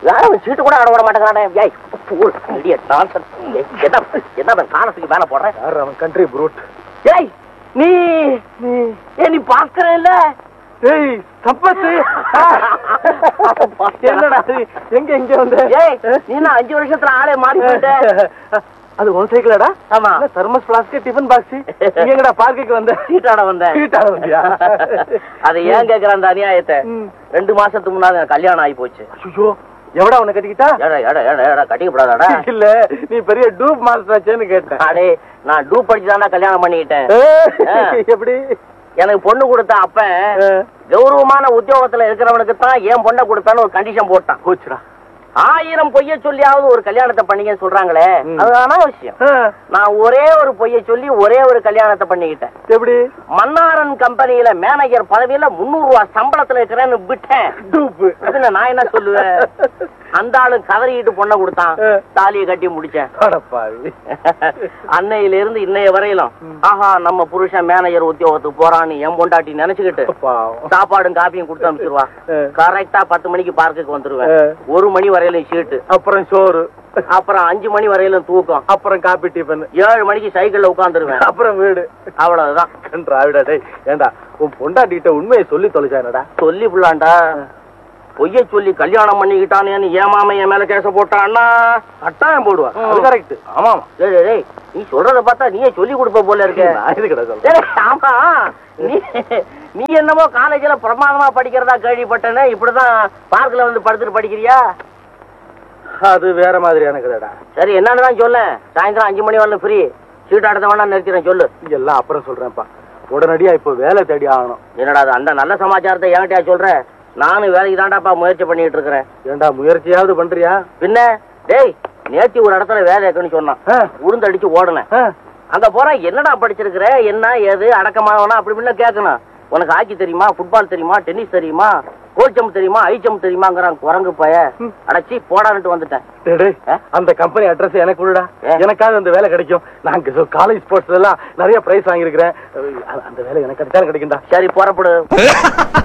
யாரும் சீட்டு கூட ஆட விட மாட்டேங்கிறானே ஏய் fool, idiot, nonsense. ஏய், என்ன என்ன அவன் காலத்துக்கு மேல போடுறேன் யார் அவன் கண்ட்ரி ப்ரூட் ஏய் நீ நீ ஏ நீ பாக்குற இல்ல ஏய் சம்பத்து என்னடா இது? எங்க எங்க வந்த ஏய் நீ என்ன அஞ்சு வருஷத்துல ஆளே மாறி போயிட்ட அது உன் சைக்கிளாடா ஆமா தர்மஸ் பிளாஸ்க் டிஃபன் பாக்ஸ் எங்கடா பார்க்குக்கு வந்த சீட்டாட வந்தேன் சீட்டாட வந்தியா? அதை ஏன் கேக்குற அந்த அநியாயத்தை ம். ரெண்டு மாசத்துக்கு முன்னாடி எனக்கு கல்யாணம் ஆகி போச்சு ஐயோ எவடா உன்னை கட்டிக்கிட்டா ஏடா ஏடா ஏடா ஏடா கட்டிக்கப்படாதாடா இல்ல நீ பெரிய டூப் மாஸ்டர் ஆச்சேன்னு கேட்டேன் அடே நான் டூ படிச்சுதானா கல்யாணம் பண்ணிக்கிட்டேன் ஏய், எப்படி எனக்கு பொண்ணு கொடுத்த அப்பன் ஆ. கௌரவமான உத்தியோகத்துல இருக்கிறவனுக்கு தான் ஏன் பொண்ணை கொடுத்தான்னு ஒரு கண்டிஷன் போட்டான் போச்சுடா ஆயிரம் பொய்ய சொல்லியாவது ஒரு கல்யாணத்தை பண்ணீங்கன்னு சொல்றாங்களே ம். அது அனாவசியம் ஆ, நான் ஒரே ஒரு பொய்ய சொல்லி ஒரே ஒரு கல்யாணத்தை பண்ணிக்கிட்டேன் எப்படி மன்னாரன் கம்பெனியில மேனேஜர் பதவியில முன்னூறு ரூபாய் சம்பளத்துல இருக்கிறேன்னு விட்டேன் டூப் அதுல நான் என்ன சொல்லுவேன் அந்த ஆளு கதறிக்கிட்டு பொண்ணை கொடுத்தான் ஆ. தாலியை கட்டி முடிச்சேன் அடப்பாவி அன்னையில இருந்து இன்னைய வரையிலும் ம். ஆஹா நம்ம புருஷன் மேனேஜர் உத்தியோகத்துக்கு போறான்னு என் பொண்டாட்டி நினைச்சுக்கிட்டு பாவம். சாப்பாடும் காப்பியும் கொடுத்து அனுப்பிச்சிருவா ஆ. கரெக்டா பத்து மணிக்கு பார்க்குக்கு வந்துருவேன் ஆ. ஒரு மணி வரையிலும் சீட்டு அப்புறம் சோறு அப்புறம் அஞ்சு மணி வரையிலும் தூக்கம் அப்புறம் காபி டிஃபன் ஏழு மணிக்கு சைக்கிள்ல உட்காந்துருவேன் அப்புறம் வீடு அவ்வளவுதான் கன்றாவிடா டேய் ஏண்டா உன் பொண்டாட்டிட்ட உண்மையை சொல்லி தொலைச்சானடா சொல்லி புள்ளாண்டா பொய்ய சொல்லி கல்யாணம் பண்ணிக்கிட்டானேன்னு ஏமாம என் மேல கேச போட்டான்னா கட்டாயம் போடுவா அது ம். கரெக்ட் ஆமா டேய், டேய், டேய், நீ சொல்றத பார்த்தா நீயே சொல்லி கொடுப்ப போல இருக்க நான் இது கிட்ட சொல்றேன் டேய், ஆமா நீ நீ என்னமோ காலேஜ்ல பிரமாதமா படிக்கிறதா கேள்விப்பட்டேனே இப்படிதான் பார்க்ல வந்து படுத்துட்டு படிக்கிறியா அது வேற மாதிரியான கதைடா சரி என்னன்னு தான் சொல்ல சாயந்தரம் அஞ்சு மணி வரலும் ஃப்ரீ சீட் அடுத்த வேணா நிறுத்திடுறேன் சொல்லு எல்லாம் அப்புறம் சொல்றேன்ப்பா உடனடியா இப்போ வேலை தேடி ஆகணும் என்னடா அது அந்த நல்ல சமாச்சாரத்தை என்கிட்டயா சொல்ற நானும் வேலைக்கு தாண்டாப்பா முயற்சி பண்ணிட்டு இருக்கிறேன் ஏண்டா முயற்சியாவது பண்றியா பின்ன டேய் நேத்தி ஒரு இடத்துல வேலை இருக்குன்னு சொன்னான் ஆ. உளுந்தடிச்சு ஓடுனேன் ஆ, அங்க போற என்னடா படிச்சிருக்கிற என்ன ஏது அடக்கமானவனா அப்படி இப்படின்னு கேட்கணும் உனக்கு ஹாக்கி தெரியுமா ஃபுட்பால் தெரியுமா டென்னிஸ் தெரியுமா கோல்ச்சம் தெரியுமா ஐச்சம் தெரியுமாங்கிறான் குரங்கு பய ம். அடைச்சி போடான்ட்டு வந்துட்டேன் டேய், டேய், ஆ? அந்த கம்பெனி அட்ரஸ் எனக்கு விடுடா ஏ? எனக்காவது அந்த வேலை கிடைக்கும் நான் காலேஜ் ஸ்போர்ட்ஸ் எல்லாம் நிறைய பிரைஸ் வாங்கியிருக்கிறேன் அந்த வேலை எனக்கு கிடைச்சாலும் கிடைக்கும்டா சரி புறப்படு